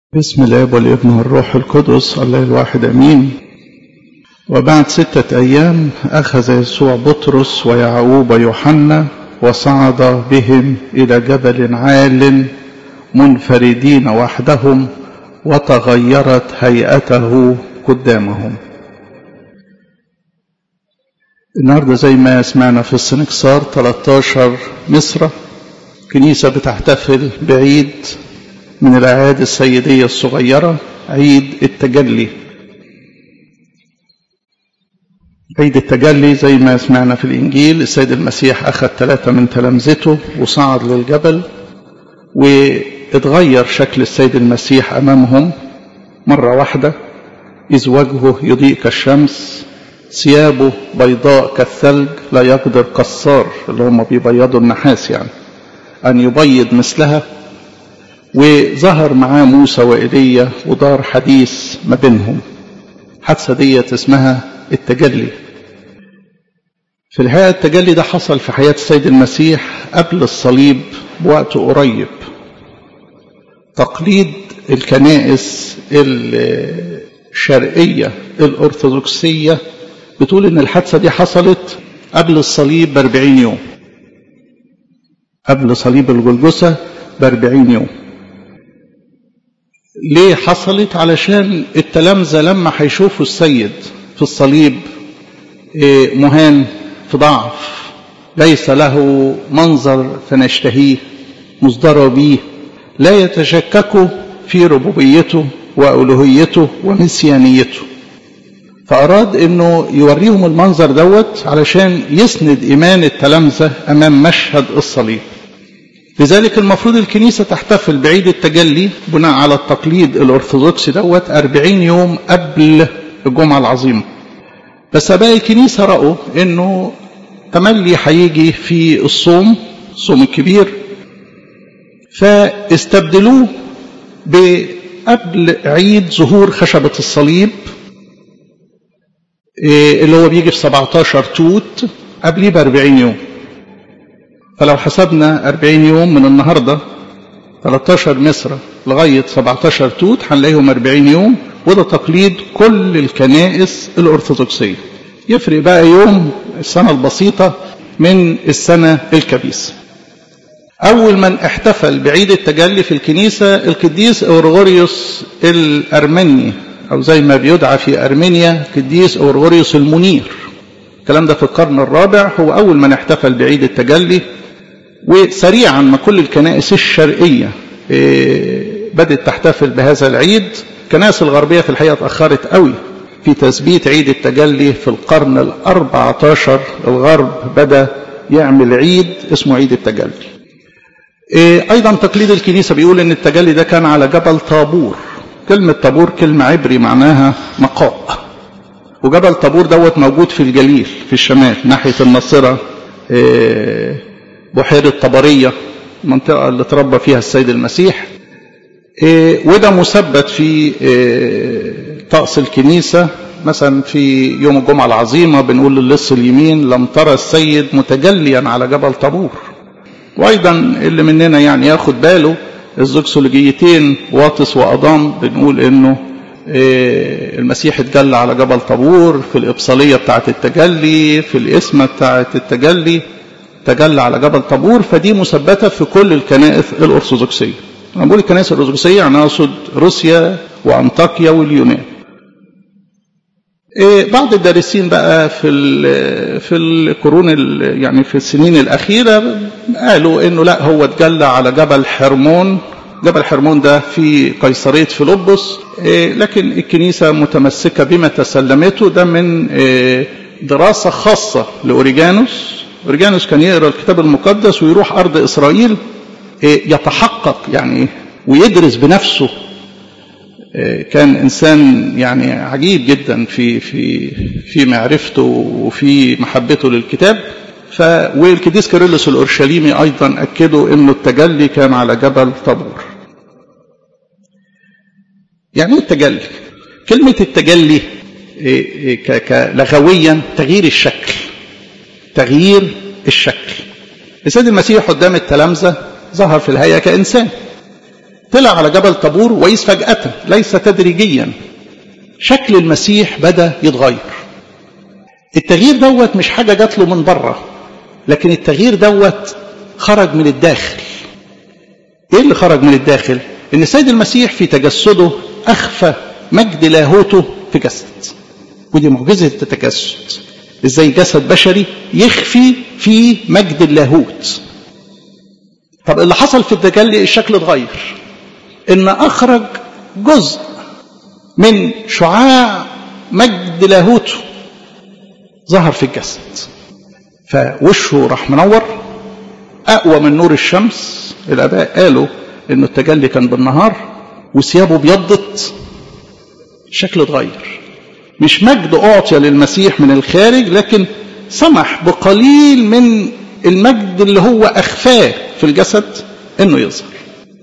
بسم الاب والابن والروح القدس الله الواحد امين وبعد ستة ايام اخذ يسوع بطرس ويعقوب ويوحنا وصعد بهم الى جبل عال منفردين وحدهم وتغيرت هيئته قدامهم النهارده زي ما سمعنا في السنكسار 13 مصر كنيسة بتحتفل بعيد من الأعياد السيدية الصغيرة عيد التجلي عيد التجلي زي ما سمعنا في الإنجيل السيد المسيح أخذ ثلاثة من تلامذته وصعد للجبل واتغير شكل السيد المسيح أمامهم مرة واحدة إذ وجهه يضيء كالشمس ثيابه بيضاء كالثلج لا يقدر كسار اللي هم بيبيضوا النحاس يعني أن يبيض مثلها وظهر معاه موسى وإيليا ودار حديث ما بينهم حادثة ديت اسمها التجلي في الحقيقة التجلي ده حصل في حياة السيد المسيح قبل الصليب بوقت قريب تقليد الكنائس الشرقية الأرثوذكسية بتقول إن الحادثة دي حصلت قبل الصليب بأربعين يوم قبل صليب الجلجسة بأربعين يوم ليه حصلت علشان التلامذة لما هيشوفوا السيد في الصليب مهان في ضعف ليس له منظر فنشتهيه مصدر به لا يتشككوا في ربوبيته وألوهيته ومسيانيته فأراد أنه يوريهم المنظر دوت علشان يسند إيمان التلامذة أمام مشهد الصليب لذلك المفروض الكنيسة تحتفل بعيد التجلي بناء على التقليد الأرثوذكسي دوت أربعين يوم قبل الجمعة العظيمة بس أباء الكنيسة رأوا أنه تملي هيجي في الصوم الصوم الكبير فاستبدلوه بقبل عيد ظهور خشبة الصليب اللي هو بيجي في 17 توت قبليه ب 40 يوم فلو حسبنا 40 يوم من النهاردة 13 مصر لغاية 17 توت هنلاقيهم 40 يوم وده تقليد كل الكنائس الأرثوذكسية يفرق بقى يوم السنة البسيطة من السنة الكبيسة أول من احتفل بعيد التجلي في الكنيسة القديس أورغوريوس الأرمني أو زي ما بيدعى في أرمينيا قديس أورغوريوس المنير الكلام ده في القرن الرابع هو أول من احتفل بعيد التجلي وسريعا ما كل الكنائس الشرقية بدأت تحتفل بهذا العيد الكنائس الغربية في الحقيقة اتأخرت قوي في تثبيت عيد التجلي في القرن الأربعة عشر الغرب بدأ يعمل عيد اسمه عيد التجلي أيضا تقليد الكنيسة بيقول أن التجلي ده كان على جبل طابور كلمة طابور كلمة عبري معناها نقاء وجبل طابور دوت موجود في الجليل في الشمال ناحية الناصرة بحيرة طبرية المنطقة اللي تربى فيها السيد المسيح وده مثبت في طقس الكنيسة مثلا في يوم الجمعة العظيمة بنقول للص اليمين لم ترى السيد متجليا على جبل طابور وأيضا اللي مننا يعني ياخد باله الزوكسولوجيتين واطس وأضام بنقول إنه المسيح اتجلى على جبل طابور في الإبصالية بتاعة التجلي في الإسمة بتاعة التجلي تجلى على جبل طابور فدي مثبتة في كل الكنائس الأرثوذكسية أنا بقول الكنائس الأرثوذكسية يعني أقصد روسيا وأنطاكيا واليونان بعض الدارسين بقى في في القرون يعني في السنين الأخيرة قالوا إنه لا هو اتجلى على جبل حرمون جبل حرمون ده في قيصرية فيلبس لكن الكنيسة متمسكة بما تسلمته ده من دراسة خاصة لأوريجانوس أوريجانوس كان يقرأ الكتاب المقدس ويروح أرض إسرائيل يتحقق يعني ويدرس بنفسه كان إنسان يعني عجيب جدا في في في معرفته وفي محبته للكتاب ف والقديس كيرلس الأورشليمي أيضا أكدوا إنه التجلي كان على جبل طابور. يعني ايه التجلي؟ كلمة التجلي لغويا تغيير الشكل. تغيير الشكل. السيد المسيح قدام التلامذة ظهر في الهيئة كإنسان. طلع على جبل طابور ويس فجأة ليس تدريجيا شكل المسيح بدأ يتغير التغيير دوت مش حاجة جات له من بره لكن التغيير دوت خرج من الداخل ايه اللي خرج من الداخل ان السيد المسيح في تجسده اخفى مجد لاهوته في جسد ودي معجزة التجسد ازاي جسد بشري يخفي في مجد اللاهوت طب اللي حصل في التجلي الشكل اتغير ان اخرج جزء من شعاع مجد لاهوته ظهر في الجسد فوشه راح منور اقوى من نور الشمس الاباء قالوا انه التجلي كان بالنهار وثيابه ابيضت الشكل اتغير مش مجد اعطي للمسيح من الخارج لكن سمح بقليل من المجد اللي هو اخفاه في الجسد انه يظهر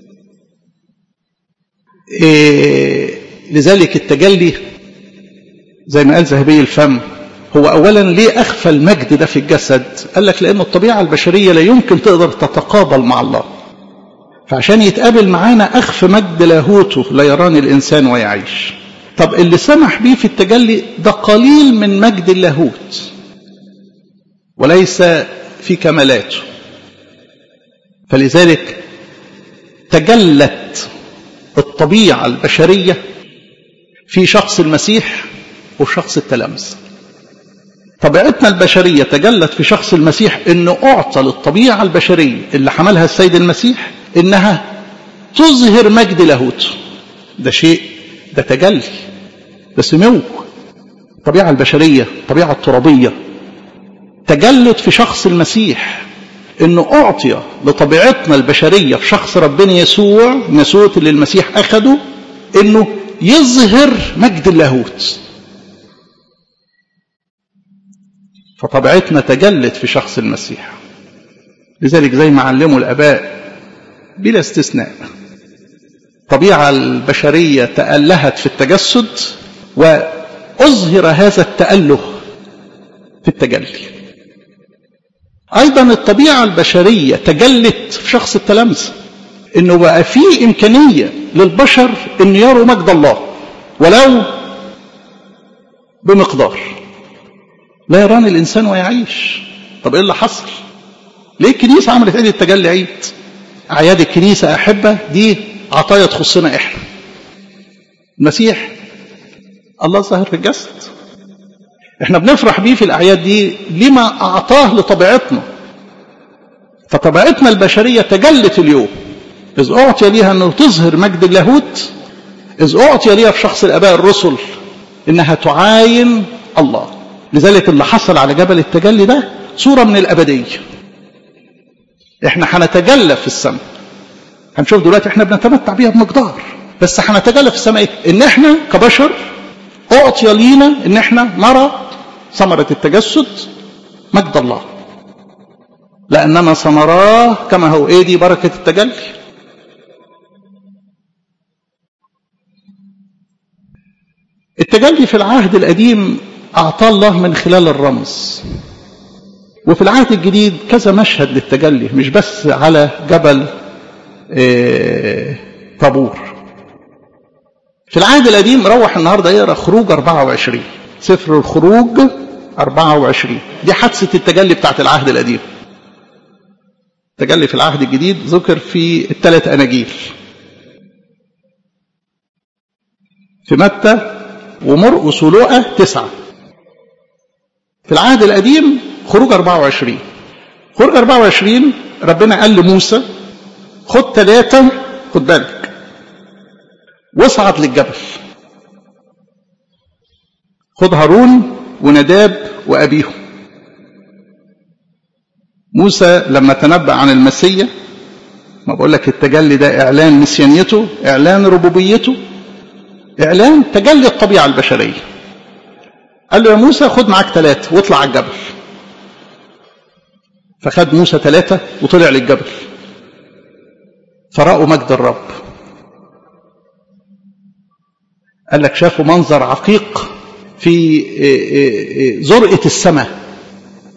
إيه لذلك التجلي زي ما قال ذهبي الفم هو اولا ليه اخفى المجد ده في الجسد قال لك لان الطبيعه البشريه لا يمكن تقدر تتقابل مع الله فعشان يتقابل معانا اخفى مجد لاهوته لا يراني الانسان ويعيش طب اللي سمح بيه في التجلي ده قليل من مجد اللاهوت وليس في كمالاته فلذلك تجلت الطبيعه البشريه في شخص المسيح وفي شخص التلامذه طبيعتنا البشرية تجلت في شخص المسيح انه اعطى للطبيعة البشرية اللي حملها السيد المسيح انها تظهر مجد لاهوته ده شيء ده تجلي ده سمو الطبيعة البشرية الطبيعة الترابية تجلت في شخص المسيح انه اعطي لطبيعتنا البشرية في شخص ربنا يسوع نسوت اللي المسيح اخده انه يظهر مجد اللاهوت فطبيعتنا تجلت في شخص المسيح لذلك زي ما علموا الاباء بلا استثناء الطبيعه البشريه تالهت في التجسد واظهر هذا التاله في التجلي ايضا الطبيعه البشريه تجلت في شخص التلامذه انه بقى في امكانيه للبشر ان يروا مجد الله ولو بمقدار لا يراني الإنسان ويعيش طب إيه اللي حصل ليه الكنيسة عملت عيد التجلي عيد أعياد الكنيسة أحبة دي عطايا تخصنا إحنا المسيح الله ظاهر في الجسد احنا بنفرح بيه في الأعياد دي لما أعطاه لطبيعتنا فطبيعتنا البشرية تجلت اليوم إذ أعطي ليها أنه تظهر مجد اللاهوت إذ أعطي ليها في شخص الآباء الرسل إنها تعاين الله لذلك اللي حصل على جبل التجلي ده صورة من الأبدية احنا هنتجلى في السماء هنشوف دلوقتي احنا بنتمتع بيها بمقدار بس هنتجلى في السماء ايه؟ ان احنا كبشر اعطي لينا ان احنا نرى ثمرة التجسد مجد الله لأننا سنراه كما هو ايه دي بركة التجلي التجلي في العهد القديم أعطاه الله من خلال الرمز وفي العهد الجديد كذا مشهد للتجلي مش بس على جبل طابور في العهد القديم روح النهارده يقرا خروج 24 سفر الخروج 24 دي حادثه التجلي بتاعت العهد القديم التجلي في العهد الجديد ذكر في الثلاث اناجيل في متى ومرقس ولوقا تسعه في العهد القديم خروج 24 خروج 24 ربنا قال لموسى خد ثلاثة خد بالك واصعد للجبل خد هارون ونداب وأبيهم موسى لما تنبأ عن المسيا ما بقول لك التجلي ده إعلان مسيانيته إعلان ربوبيته إعلان تجلي الطبيعة البشرية قال له يا موسى خد معاك ثلاثة واطلع على الجبل فخد موسى ثلاثة وطلع للجبل فرأوا مجد الرب قال لك شافوا منظر عقيق في زرقة السماء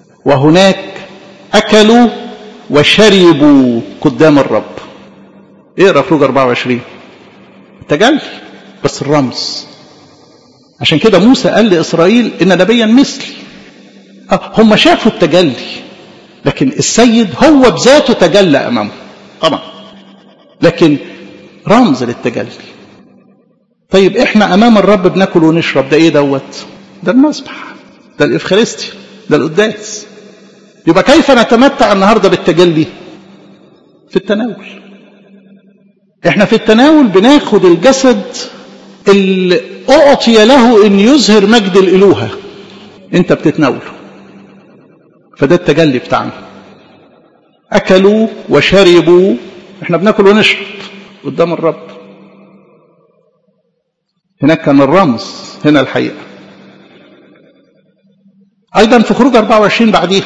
وهناك أكلوا وشربوا قدام الرب اقرا خروج 24 تجلي بس الرمز عشان كده موسى قال لاسرائيل ان نبيا مثلي هم شافوا التجلي لكن السيد هو بذاته تجلى امامه طبعا لكن رمز للتجلي طيب احنا امام الرب بناكل ونشرب ده ايه دوت ده المسبح ده الافخارستيا ده القداس يبقى كيف نتمتع النهارده بالتجلي في التناول احنا في التناول بناخد الجسد اللي اعطي له ان يظهر مجد الالوهه انت بتتناوله فده التجلي بتاعنا اكلوا وشربوا احنا بناكل ونشرب قدام الرب هناك كان الرمز هنا الحقيقه ايضا في خروج 24 بعديها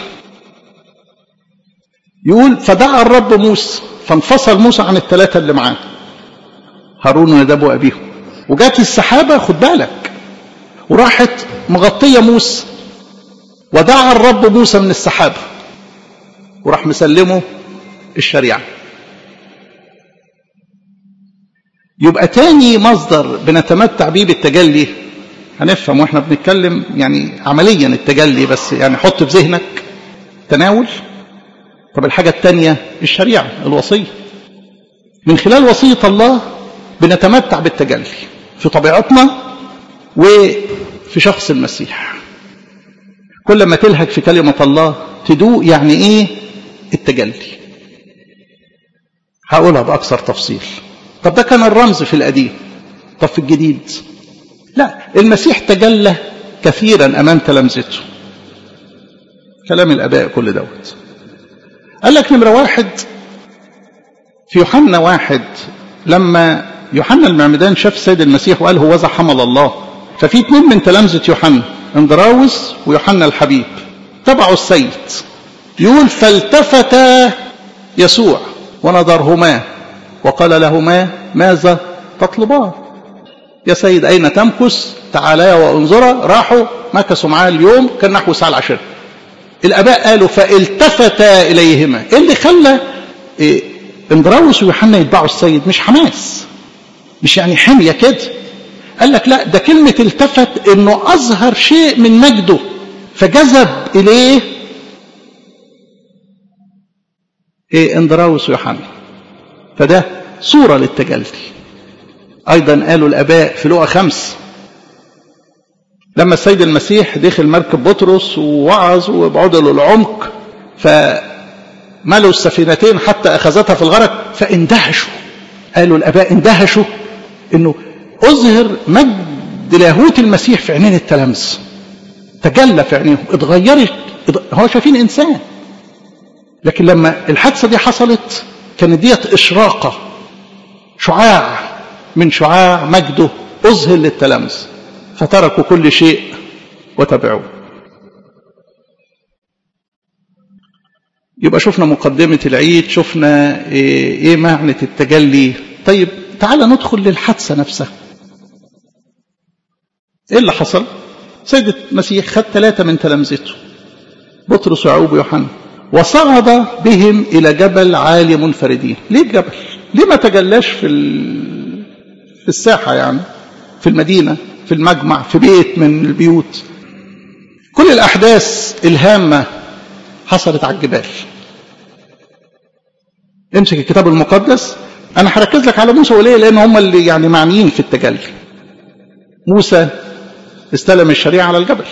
يقول فدعا الرب موسى فانفصل موسى عن الثلاثه اللي معاه هارون ونداب وابيهم وجات السحابه خد بالك وراحت مغطيه موسى ودعا الرب موسى من السحابه وراح مسلمه الشريعه يبقى تاني مصدر بنتمتع بيه بالتجلي هنفهم واحنا بنتكلم يعني عمليا التجلي بس يعني حط في ذهنك تناول طب الحاجة التانية الشريعة الوصية من خلال وصية الله بنتمتع بالتجلي في طبيعتنا وفي شخص المسيح كل ما تلهج في كلمة الله تدوق يعني ايه التجلي هقولها بأكثر تفصيل طب ده كان الرمز في القديم طب في الجديد لا المسيح تجلى كثيرا أمام تلامذته كلام الآباء كل دوت قال لك نمرة واحد في يوحنا واحد لما يوحنا المعمدان شاف سيد المسيح وقال هو ذا حمل الله ففي اثنين من تلامذة يوحنا اندراوس ويوحنا الحبيب تبعوا السيد يقول فالتفت يسوع ونظرهما وقال لهما ماذا تطلبان يا سيد أين تمكث تعاليا وانظرا راحوا مكثوا معاه اليوم كان نحو الساعة العشرة الآباء قالوا فالتفت إليهما إيه اللي خلى إيه اندراوس ويوحنا يتبعوا السيد مش حماس مش يعني حمية كده قال لك لا ده كلمة التفت انه اظهر شيء من مجده فجذب اليه ايه اندراوس ويوحنا فده صورة للتجلي ايضا قالوا الاباء في لقا خمس لما السيد المسيح دخل مركب بطرس ووعظ وابعدوا للعمق فملوا السفينتين حتى اخذتها في الغرق فاندهشوا قالوا الاباء اندهشوا انه اظهر مجد لاهوت المسيح في عينين التلامذه تجلى في عينيهم اتغيرت هو شايفين انسان لكن لما الحادثه دي حصلت كانت ديت اشراقه شعاع من شعاع مجده اظهر للتلامذه فتركوا كل شيء وتبعوه يبقى شفنا مقدمة العيد شفنا ايه, إيه معنى التجلي طيب تعال ندخل للحادثة نفسها ايه اللي حصل سيد المسيح خد ثلاثة من تلامذته بطرس ويعقوب ويوحنا وصعد بهم إلى جبل عالي منفردين ليه الجبل ليه ما تجلاش في في الساحة يعني في المدينة في المجمع في بيت من البيوت كل الأحداث الهامة حصلت على الجبال امسك الكتاب المقدس أنا هركز لك على موسى وليه لأن هم اللي يعني معنيين في التجلي موسى استلم الشريعة على الجبل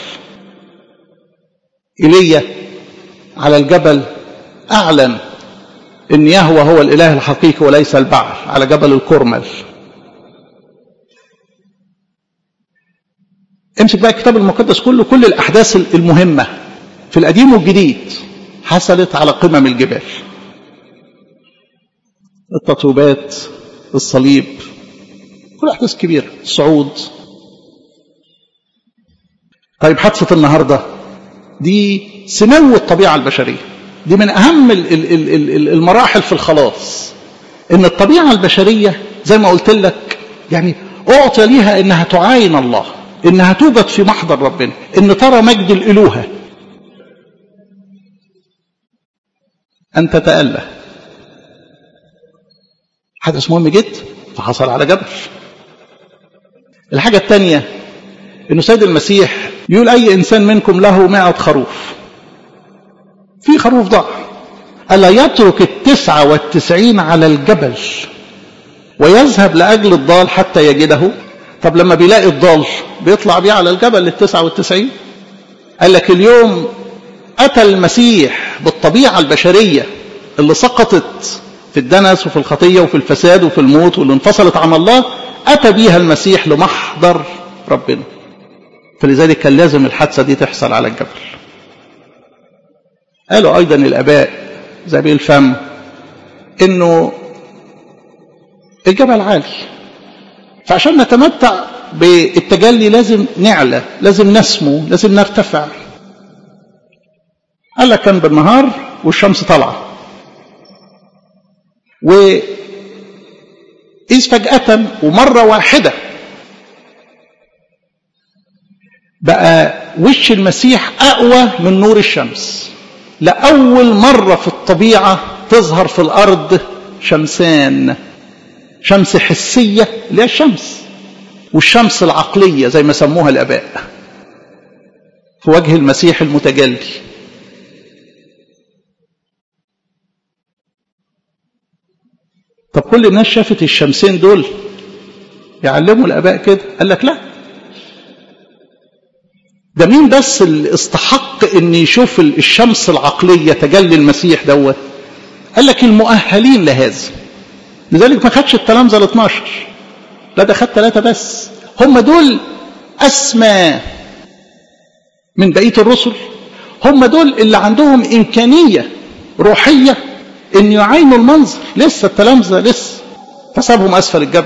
إيليا على الجبل أعلن إن يهوى هو الإله الحقيقي وليس البعل على جبل الكرمل امسك بقى الكتاب المقدس كله كل الأحداث المهمة في القديم والجديد حصلت على قمم الجبال التطويبات الصليب كل أحداث كبيرة الصعود طيب حادثة النهاردة دي سمو الطبيعة البشرية دي من أهم المراحل في الخلاص إن الطبيعة البشرية زي ما قلت لك يعني أعطي ليها إنها تعاين الله إنها توجد في محضر ربنا إن ترى مجد الإلوهة أن تتأله حدث مهم جدا فحصل على جبل الحاجة الثانية انه سيد المسيح يقول اي انسان منكم له مائة خروف في خروف ضاع ألا يترك التسعة والتسعين على الجبل ويذهب لأجل الضال حتى يجده طب لما بيلاقي الضال بيطلع بيه على الجبل للتسعة والتسعين قال لك اليوم أتى المسيح بالطبيعة البشرية اللي سقطت في الدنس وفي الخطية وفي الفساد وفي الموت واللي انفصلت عن الله أتى بيها المسيح لمحضر ربنا فلذلك كان لازم الحادثة دي تحصل على الجبل قالوا أيضا الآباء زبيب الفم إنه الجبل عالي فعشان نتمتع بالتجلي لازم نعلى لازم نسمو لازم نرتفع قال لك كان بالنهار والشمس طالعه و إذ فجأة ومرة واحدة بقى وش المسيح أقوى من نور الشمس لأول مرة في الطبيعة تظهر في الأرض شمسان شمس حسية اللي هي الشمس والشمس العقلية زي ما سموها الآباء في وجه المسيح المتجلي طب كل الناس شافت الشمسين دول يعلموا الآباء كده قال لك لا ده مين بس اللي استحق ان يشوف الشمس العقلية تجلي المسيح دوت قال لك المؤهلين لهذا لذلك ما خدش التلامذة ال 12 لا ده خد ثلاثة بس هم دول أسمى من بقية الرسل هم دول اللي عندهم إمكانية روحية إن يعينوا المنظر لسه التلامذة لسه فسابهم أسفل الجبل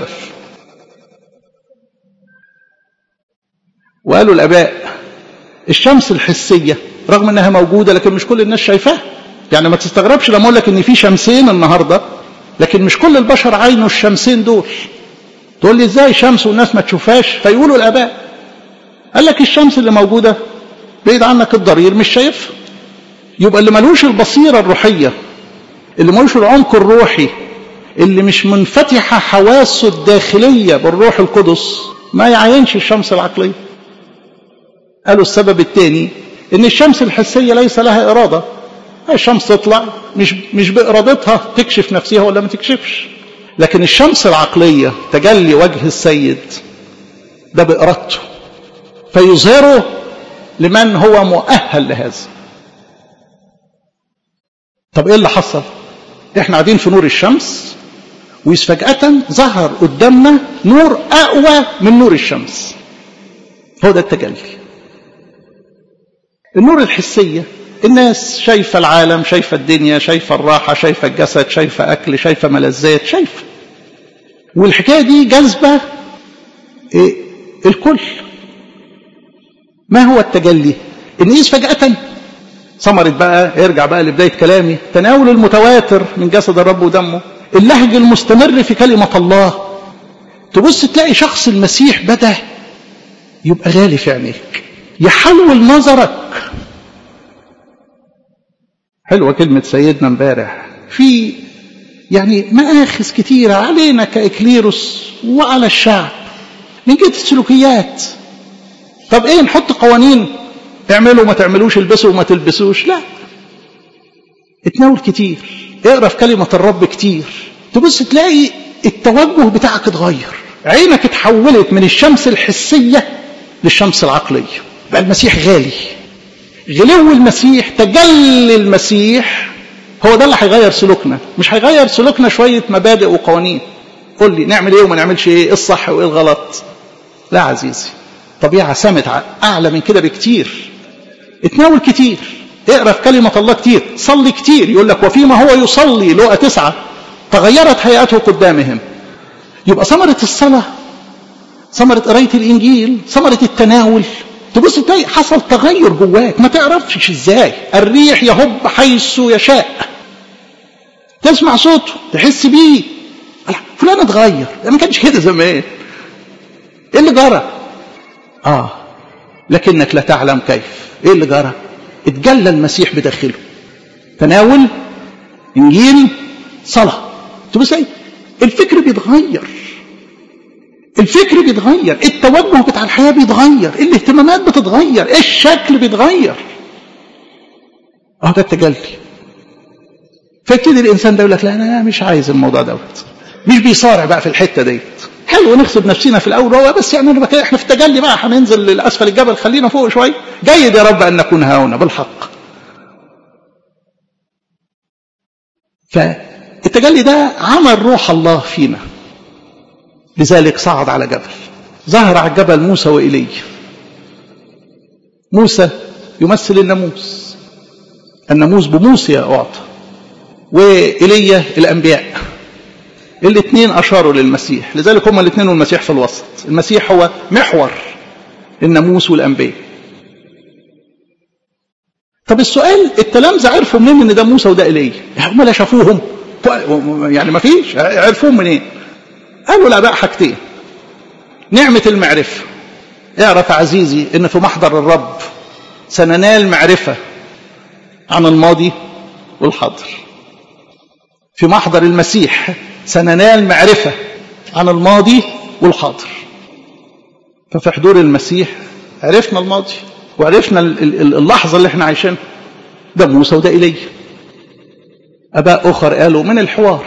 وقالوا الآباء الشمس الحسية رغم انها موجودة لكن مش كل الناس شايفاها يعني ما تستغربش لما اقول لك ان في شمسين النهاردة لكن مش كل البشر عينوا الشمسين دول تقول لي ازاي شمس والناس ما تشوفهاش فيقولوا الاباء قال لك الشمس اللي موجودة بعيد عنك الضرير مش شايفها يبقى اللي ملوش البصيرة الروحية اللي ملوش العمق الروحي اللي مش منفتحة حواسه الداخلية بالروح القدس ما يعينش الشمس العقلية قالوا السبب الثاني ان الشمس الحسيه ليس لها اراده الشمس تطلع مش مش بارادتها تكشف نفسها ولا ما تكشفش لكن الشمس العقليه تجلي وجه السيد ده بارادته فيظهره لمن هو مؤهل لهذا طب ايه اللي حصل احنا قاعدين في نور الشمس وفجأة ظهر قدامنا نور أقوى من نور الشمس هو ده التجلي النور الحسية الناس شايفة العالم شايفة الدنيا شايفة الراحة شايفة الجسد شايفة أكل شايفة ملذات شايفة والحكاية دي جذبة إيه الكل ما هو التجلي إن إذ فجأة ثمرت بقى ارجع بقى لبداية كلامي تناول المتواتر من جسد الرب ودمه اللهج المستمر في كلمة الله تبص تلاقي شخص المسيح بدأ يبقى غالي في عينيك يحول نظرك حلوة كلمة سيدنا امبارح في يعني مآخذ كتيرة علينا كإكليروس وعلى الشعب من جهة السلوكيات طب ايه نحط قوانين اعملوا ما تعملوش البسوا وما تلبسوش لا اتناول كتير اقرا في كلمة الرب كتير تبص تلاقي التوجه بتاعك اتغير عينك اتحولت من الشمس الحسية للشمس العقلية بقى المسيح غالي غلو المسيح تجلي المسيح هو ده اللي هيغير سلوكنا مش هيغير سلوكنا شوية مبادئ وقوانين قول لي نعمل ايه وما نعملش ايه ايه الصح وايه الغلط لا عزيزي طبيعة سمت أعلى من كده بكتير اتناول كتير اقرا في كلمة الله كتير صلي كتير يقول لك وفيما هو يصلي لقى تسعة تغيرت هيئته قدامهم يبقى ثمرة الصلاة ثمرة قراية الإنجيل ثمرة التناول تبص تلاقي حصل تغير جواك ما تعرفش ازاي الريح يهب حيث يشاء تسمع صوته تحس بيه فلان اتغير ما كانش كده زمان ايه اللي جرى اه لكنك لا تعلم كيف ايه اللي جرى اتجلى المسيح بداخله تناول انجيل صلاه تبص ايه الفكر بيتغير الفكر بيتغير التوجه بتاع الحياة بيتغير الاهتمامات بتتغير الشكل بيتغير اه ده التجلي فيبتدي الانسان ده يقول لك لا انا مش عايز الموضوع دوت مش بيصارع بقى في الحته ديت حلو نغصب نفسنا في الاول هو بس يعني انا بقى احنا في التجلي بقى هننزل لاسفل الجبل خلينا فوق شويه جيد يا رب ان نكون هاهنا بالحق فالتجلي ده عمل روح الله فينا لذلك صعد على جبل ظهر على الجبل موسى وإيليا موسى يمثل الناموس الناموس بموسى أعطى وإيليا الأنبياء الاثنين أشاروا للمسيح لذلك هما الاثنين والمسيح في الوسط المسيح هو محور الناموس والأنبياء طب السؤال التلامذة عرفوا منين ان ده موسى وده ايليا هم لا شافوهم يعني ما فيش عرفوهم منين قالوا لا بقى حاجتين نعمة المعرفة اعرف عزيزي ان في محضر الرب سننال معرفة عن الماضي والحاضر في محضر المسيح سننال معرفة عن الماضي والحاضر ففي حضور المسيح عرفنا الماضي وعرفنا اللحظة اللي احنا عايشينها ده موسى وده إلي أباء أخر قالوا من الحوار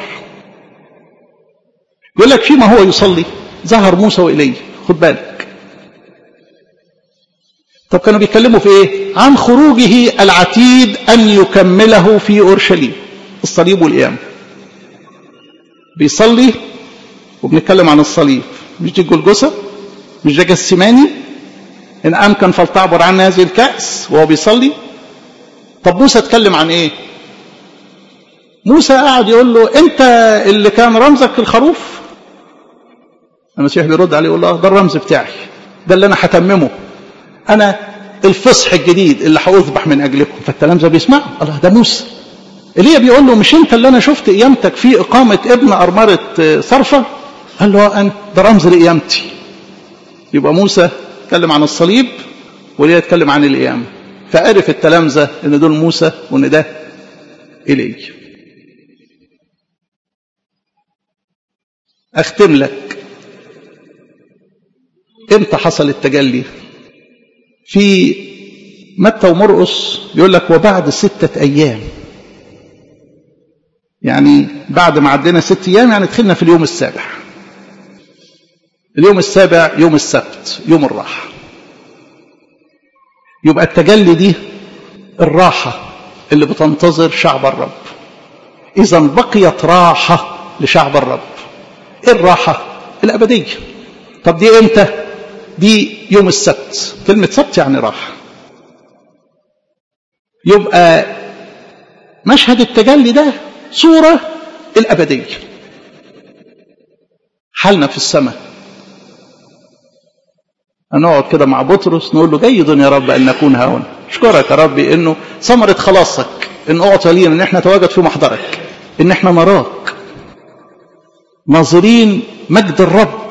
يقول لك فيما هو يصلي ظهر موسى وإلي خد بالك طب كانوا بيتكلموا في ايه عن خروجه العتيد أن يكمله في أورشليم الصليب والقيامة بيصلي وبنتكلم عن الصليب مش دي الجلجسة مش ده جسماني إن أمكن فلتعبر عن هذه الكأس وهو بيصلي طب موسى اتكلم عن إيه موسى قاعد يقول له أنت اللي كان رمزك الخروف المسيح بيرد عليه يقول له ده الرمز بتاعي ده اللي أنا هتممه أنا الفصح الجديد اللي هأذبح من أجلكم فالتلامذة بيسمعوا الله ده موسى ايليا بيقول له مش انت اللي انا شفت قيامتك في اقامه ابن ارمره صرفه قال له انا ده رمز لقيامتي يبقى موسى اتكلم عن الصليب وليه اتكلم عن القيامة فعرف التلامذة ان دول موسى وان ده إلي اختم لك امتى حصل التجلي في متى ومرقس بيقول لك وبعد ستة أيام يعني بعد ما عدينا ست أيام يعني دخلنا في اليوم السابع اليوم السابع يوم السبت يوم الراحة يبقى التجلي دي الراحة اللي بتنتظر شعب الرب إذا بقيت راحة لشعب الرب إيه الراحة الأبدية طب دي إمتى دي يوم السبت كلمة سبت يعني راحة يبقى مشهد التجلي ده صورة الأبدية حالنا في السماء هنقعد كده مع بطرس نقول له جيد يا رب ان نكون هون اشكرك يا ربي انه ثمره خلاصك ان اعطى لينا ان احنا نتواجد في محضرك ان احنا نراك ناظرين مجد الرب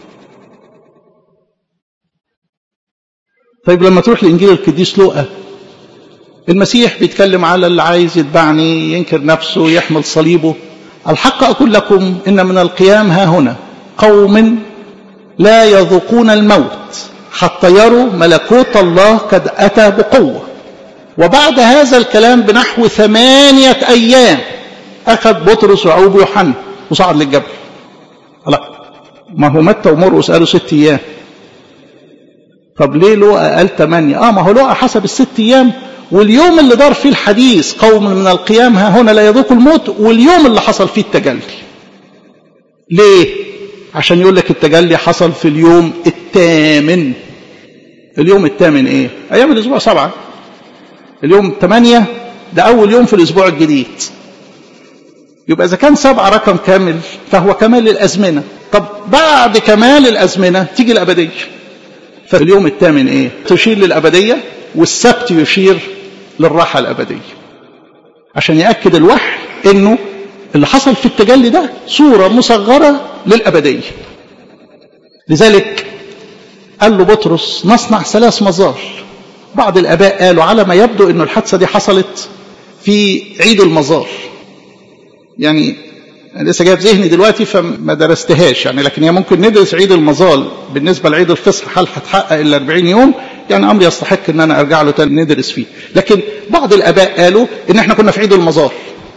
طيب لما تروح لانجيل القديس لوقا المسيح بيتكلم على اللي عايز يتبعني ينكر نفسه يحمل صليبه الحق اقول لكم ان من القيام ها هنا قوم لا يذوقون الموت حتى يروا ملكوت الله قد أتى بقوة وبعد هذا الكلام بنحو ثمانية أيام أخذ بطرس وعوب يوحنا وصعد للجبل لا ما هو متى ومرقس قالوا ست أيام طب ليه لوقا قال ثمانية اه ما هو لوقا حسب الست أيام واليوم اللي دار فيه الحديث قوم من القيام ها هنا لا يذوقوا الموت واليوم اللي حصل فيه التجلي ليه عشان يقول لك التجلي حصل في اليوم الثامن اليوم الثامن ايه ايام الاسبوع سبعة اليوم ثمانية ده اول يوم في الاسبوع الجديد يبقى اذا كان سبعة رقم كامل فهو كمال الازمنة طب بعد كمال الازمنة تيجي الابدية فاليوم الثامن ايه تشير للابدية والسبت يشير للراحة الابدية عشان يأكد الوحي انه اللي حصل في التجلي ده صورة مصغرة للأبدية لذلك قال له بطرس نصنع ثلاث مظار بعض الآباء قالوا على ما يبدو أن الحادثة دي حصلت في عيد المظار يعني أنا لسه جاي في ذهني دلوقتي فما درستهاش يعني لكن هي ممكن ندرس عيد المظال بالنسبة لعيد الفصح هل هتحقق إلا 40 يوم يعني أمر يستحق إن أنا أرجع له تاني ندرس فيه لكن بعض الآباء قالوا إن إحنا كنا في عيد المظال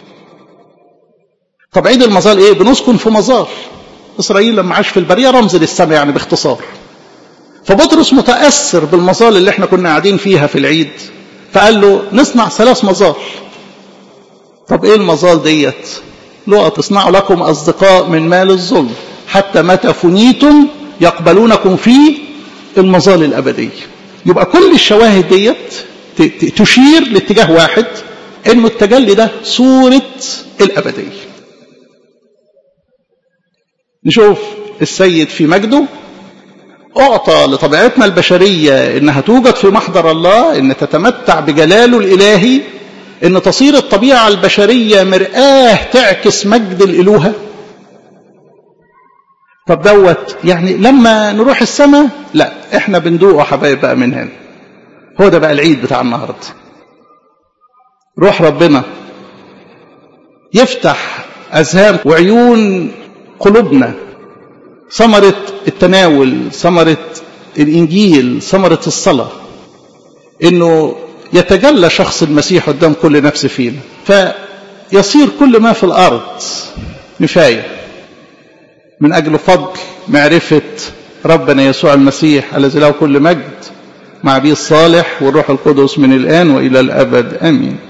طب عيد المظال إيه بنسكن في مظال إسرائيل لما عاش في البرية رمز للسماء يعني باختصار فبطرس متأثر بالمظال اللي احنا كنا قاعدين فيها في العيد فقال له نصنع ثلاث مظال طب ايه المظال ديت لقى تصنعوا لكم أصدقاء من مال الظلم حتى متى فنيتم يقبلونكم في المظال الأبدية يبقى كل الشواهد ديت تشير لاتجاه واحد انه التجلي ده صورة الأبدية نشوف السيد في مجده أعطى لطبيعتنا البشرية إنها توجد في محضر الله إن تتمتع بجلاله الإلهي إن تصير الطبيعة البشرية مرآة تعكس مجد الإلوهة طب دوت يعني لما نروح السماء لا احنا بندوقه حبايب بقى من هنا هو ده بقى العيد بتاع النهارده روح ربنا يفتح اذهان وعيون قلوبنا ثمرة التناول ثمرة الإنجيل ثمرة الصلاة إنه يتجلى شخص المسيح قدام كل نفس فينا فيصير كل ما في الأرض نفاية من أجل فضل معرفة ربنا يسوع المسيح الذي له كل مجد مع أبيه الصالح والروح القدس من الآن وإلى الأبد آمين